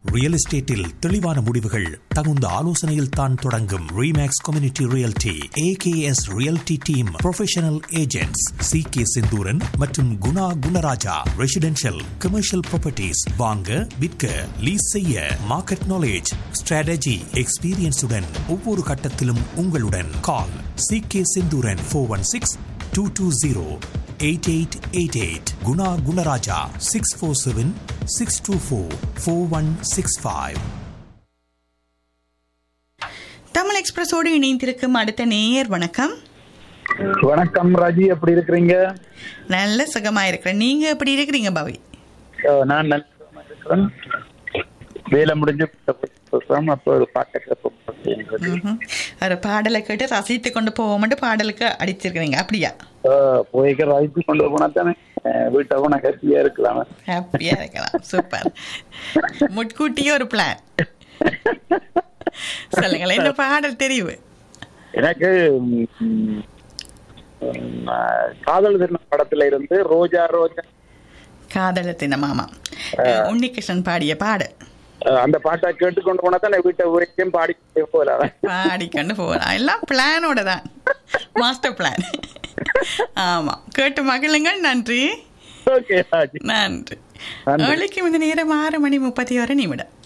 Real எஸ்டேட்டில் தெளிவான முடிவுகள் தகுந்த ஆலோசனையில் தான் தொடங்கும் Remax community realty AKS realty team professional agents C K Senthuran மற்றும் Guna Gunaraja residential commercial properties வாங்க விற்க லீஸ் செய்ய மார்க்கெட் நாலேஜ் ஸ்ட்ராட்டஜி எக்ஸ்பீரியன்ஸுடன் ஒவ்வொரு கட்டத்திலும் உங்களுடன் call C K Senthuran four one six two two zero eight eight eight eight Guna Gunaraja six four seven six two four four one six five Tamil எக்ஸ்பிரஸோடு இணைந்திருக்கும் அடுத்த நேயர் வணக்கம் வணக்கம் ராஜி எப்படி இருக்கிறீங்க நல்ல சுகமா இருக்கிறேன் நீங்க எப்படி இருக்கிறீங்க பவி அஹ் நான் நல்ல சுகமா இருக்கிறேன் வேலை முடிஞ்சு பேசுறோம் அப்போ ஒரு பாட்டை கேட்போம் அப்படின்றது. ம்ஹும். ஒரு பாடலை கேட்டு ரசித்து கொண்டு போவோம்ட்டு பாடலுக்கு அடிச்சிருக்கிறீங்க அப்படியா அஹ் போய்க்க ராஜி கொண்டு போனா தானே அஹ் வீட்டை போனா ஹாப்பியா இருக்கலாம் ஹாப்பியா இருக்கலாம் சூப்பர் முட்கூட்டியே ஒரு பிளான் சொல்லுங்களேன் இந்த பாடல் தெரிவு எனக்கு ம், ம், அஹ், காதல் திருநாள் படத்துல இருந்து ரோஜா ரோஜா காதல தின மாமா உன்னிகிருஷ்ணன் பாடிய பாடல் அஹ், அந்த பாட்டை கேட்டுக்கொண்டு போனா தானே வீட்டை வரைக்கும் பாடி போகலாம் பாடிக்கொண்டு போகலாம் எல்லாம் பிளானோட தான் மாஸ்டர் பிளான் ஆமா கேட்டு மகிழுங்கள் நன்றி ஓகே ராஜி நன்றி நன்றி. நாளைக்கு இந்த நேரம் ஆறு மணி முப்பத்தி ஒரு நிமிடம்